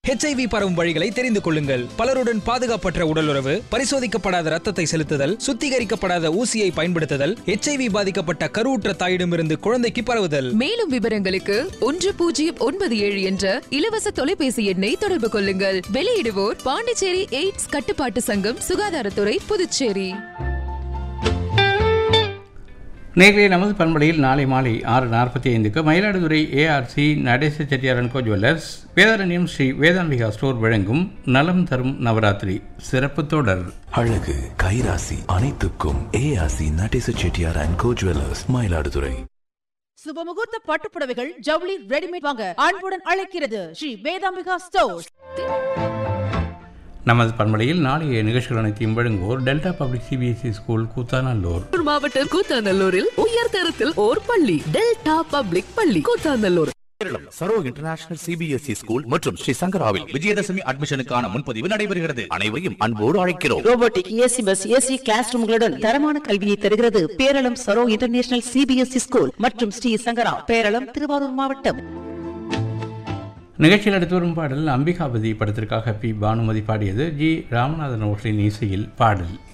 HIV பரவும் வழிகளை தெரிந்து கொள்ளுங்கள் பலருடன் பாதுகாப்பற்ற உடலுறவு பரிசோதிக்கப்படாத ரத்தத்தை செலுத்துதல் சுத்திகரிக்கப்படாத ஊசியை பயன்படுத்துதல் ஹெச்ஐவி பாதிக்கப்பட்ட கருவுற்ற தாயிடமிருந்து குழந்தைக்கு பரவுதல் மேலும் விவரங்களுக்கு ஒன்று பூஜ்ஜியம் ஒன்பது ஏழு என்ற இலவச தொலைபேசி எண்ணை தொடர்பு கொள்ளுங்கள் வெளியிடுவோர் பாண்டிச்சேரி எய்ட்ஸ் கட்டுப்பாட்டு சங்கம் சுகாதாரத்துறை புதுச்சேரி நேர்களே நமது பண்பலையில் நாளை மாலை ஆறு நாற்பத்தி ஐந்துக்கு மயிலாடுதுறை ஏஆர்சி நடேச செட்டியாரன் co jewellers Vedaranyam Shri Vedambika store வழங்கும் நலம் தரும் நவராத்திரி சிறப்பு தொடர் அழகு கைராசி அனைத்துக்கும் ஏஆசி Natesa Chettiar and co jewellers Mayiladuthurai சுபமுகூர்த்த பட்டுப்புடவைகள் ஜவுளி ரெடிமேட் வாங்க அன்புடன் அழைக்கிறது ஸ்ரீ வேதாம்பிகா ஸ்டோர்ஸ் நமது பண்பலையில் நாளைய நிகழ்ச்சிகள் அனைத்தையும் வழங்குவோர் Delta public CBSE school Koothanallur மாவட்டம் கூத்தாநல்லூரில் உயர் தரத்தில் ஓர் பள்ளி டெல்டா பப்ளிக் பள்ளி Koothanallur Keralam Saro international CBSE school மற்றும் ஸ்ரீ சங்கராவில் விஜயதசமி அட்மிஷனுக்கான முன்பதிவு நடைபெறுகிறது அனைவரையும் அன்போடு அழைக்கிறோம் robotic AC bus AC class ரூம்களுடன் தரமான கல்வியை தருகிறது Peralam Saro international CBSE school மற்றும் ஸ்ரீ சங்கரா பேரளம் திருவாரூர் மாவட்டம் நிகழ்ச்சியில் அடுத்து வரும் பாடல் அம்பிகாபதி படத்திற்காக பி பானுமதி பாடியது ஜி ராமநாதன் அவர்களின் இசையில் பாடல்